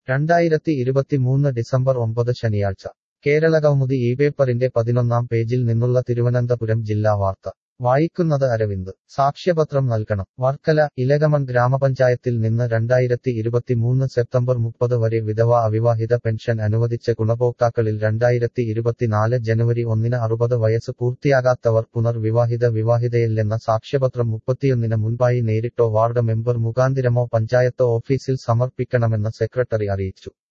രണ്ടായിരത്തി ഇരുപത്തിമൂന്ന് ഡിസംബർ ഒമ്പത് ശനിയാഴ്ച കേരളകൗമുദി ഈ പേപ്പറിന്റെ പതിനൊന്നാം പേജിൽ നിന്നുള്ള തിരുവനന്തപുരം ജില്ലാ വാർത്ത വായിക്കുന്നത് അരവിന്ദ് സാക്ഷ്യപത്രം നൽകണം വർക്കല ഇലകമൺ ഗ്രാമപഞ്ചായത്തിൽ നിന്ന് രണ്ടായിരത്തി ഇരുപത്തിമൂന്ന് സെപ്റ്റംബർ മുപ്പത് വരെ വിധവ അവിവാഹിത പെൻഷൻ അനുവദിച്ച ഗുണഭോക്താക്കളിൽ രണ്ടായിരത്തി ഇരുപത്തിനാല് ജനുവരി ഒന്നിന് അറുപത് വയസ്സ് പൂർത്തിയാകാത്തവർ പുനർവിവാഹിത വിവാഹിതയല്ലെന്ന സാക്ഷ്യപത്രം മുപ്പത്തിയൊന്നിന് മുൻപായി നേരിട്ടോ വാർഡ് മെമ്പർ മുഖാന്തിരമോ പഞ്ചായത്ത് ഓഫീസിൽ സമർപ്പിക്കണമെന്ന് സെക്രട്ടറി അറിയിച്ചു